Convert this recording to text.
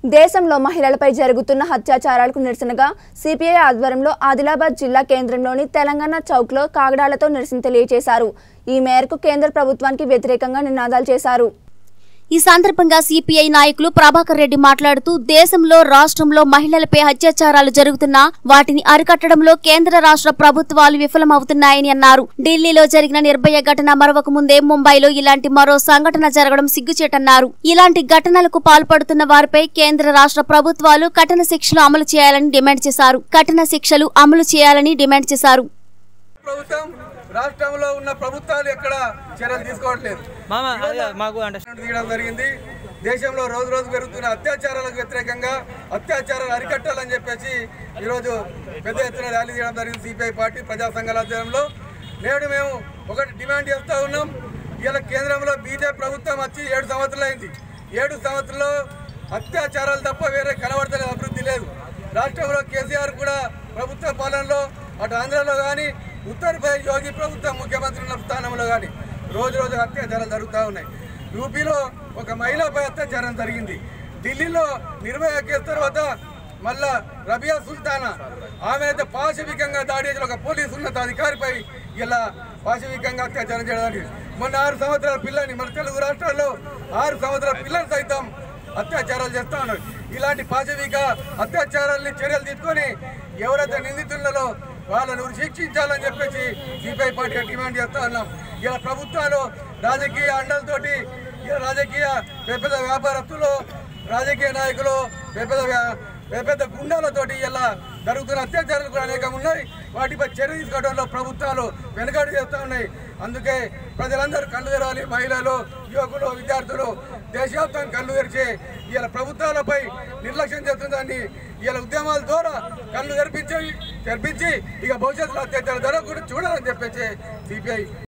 దేశంలో మహిళలపై జరుగుతున్న అత్యాచారాలకు నిరసనగా సిపిఐ ఆధ్వర్యంలో ఆదిలాబాద్ జిల్లా కేంద్రంలోని తెలంగాణ చౌక్లో కాగడాలతో నిరసన తెలియజేశారు ఈ మేరకు కేంద్ర ప్రభుత్వానికి వ్యతిరేకంగా నినాదాలు చేశారు ఈ సందర్భంగా సిపిఐ నాయకులు ప్రభాకర్ రెడ్డి మాట్లాడుతూ దేశంలో రాష్ట్రంలో మహిళలపై అత్యాచారాలు జరుగుతున్నా వాటిని అరికట్టడంలో కేంద్ర రాష్ట్ర ప్రభుత్వాలు విఫలమవుతున్నాయని అన్నారు ఢిల్లీలో జరిగిన నిర్భయ ఘటన మరొక ముందే ముంబైలో ఇలాంటి మరో సంఘటన జరగడం సిగ్గుచేటన్నారు ఇలాంటి ఘటనలకు పాల్పడుతున్న వారిపై కేంద్ర రాష్ట్ర ప్రభుత్వాలు కఠిన శిక్షలు అమలు చేయాలని డిమాండ్ చేశారు కఠిన శిక్షలు అమలు చేయాలని డిమాండ్ చేశారు ప్రభుత్వం రాష్ట్రంలో ఉన్న ప్రభుత్వాలు ఎక్కడ చర్యలు తీసుకోవట్లేదు మామ అదే మాకు అంటే తీయడం జరిగింది దేశంలో రోజు రోజు పెరుగుతున్న అత్యాచారాలకు వ్యతిరేకంగా అత్యాచారాలు అరికట్టాలని చెప్పేసి ఈరోజు పెద్ద ఎత్తున ర్యాలీ చేయడం జరిగింది సిపిఐ పార్టీ ప్రజా సంఘాల ఆధ్వర్యంలో నేడు మేము ఒకటి డిమాండ్ చేస్తూ ఉన్నాం ఇలా కేంద్రంలో బీజేపీ ప్రభుత్వం వచ్చి ఏడు సంవత్సరాలు అయింది ఏడు సంవత్సరాల్లో అత్యాచారాలు తప్ప వేరే కనబడతలేదు అభివృద్ధి లేదు రాష్ట్రంలో కేసీఆర్ కూడా ప్రభుత్వ పాలనలో అటు ఆంధ్రలో కానీ ఉత్తరప్రదేశ్ యోగి ప్రభుత్వం ముఖ్యమంత్రి ఉన్న స్థానంలో కానీ రోజు రోజు అత్యాచారాలు జరుగుతూ ఉన్నాయి యూపీలో ఒక మహిళపై అత్యాచారం జరిగింది ఢిల్లీలో నిర్భయ కేసు తర్వాత మళ్ళా రబియా సుల్తానా ఆమె అయితే పాశవికంగా దాడి చేసిన ఒక పోలీసు ఉన్నత అధికారిపై ఇలా పాశవికంగా అత్యాచారం చేయడానికి మొన్న ఆరు సంవత్సరాల పిల్లని మన తెలుగు రాష్ట్రాల్లో ఆరు సంవత్సరాల పిల్లలు సైతం అత్యాచారాలు చేస్తా ఉన్నారు ఇలాంటి పాశవిక అత్యాచారాలని చర్యలు తీసుకొని ఎవరైతే నిందితులలో వాళ్ళను శిక్షించాలని చెప్పేసి సిపిఐ పార్టీగా డిమాండ్ చేస్తా ఉన్నాం ఇలా ప్రభుత్వాలు రాజకీయ అండలతోటి ఇలా రాజకీయ పెద్ద పెద్ద వ్యాపారస్తులు రాజకీయ నాయకులు పెద్ద పెద్ద వ్యా- పెద్ద పెద్ద గుండాలతోటి ఇలా జరుగుతున్న అత్యాచారాలు కూడా అనేకం ఉన్నాయి వాటిపై చర్య తీసుకోవడంలో ప్రభుత్వాలు వెనుకాడు చేస్తూ ఉన్నాయి అందుకే ప్రజలందరూ కళ్ళు తెరవాలి మహిళలు యువకులు విద్యార్థులు దేశవ్యాప్తంగా కళ్ళు తెరిచి ఇలా ప్రభుత్వాలపై నిర్లక్ష్యం చేస్తుందని ఇలా ఉద్యమాల ద్వారా కళ్ళు తెరిపించి తెరిపించి ఇక భవిష్యత్తులో అత్యాచారం జరగకుండా చూడాలని చెప్పేసి సిపిఐ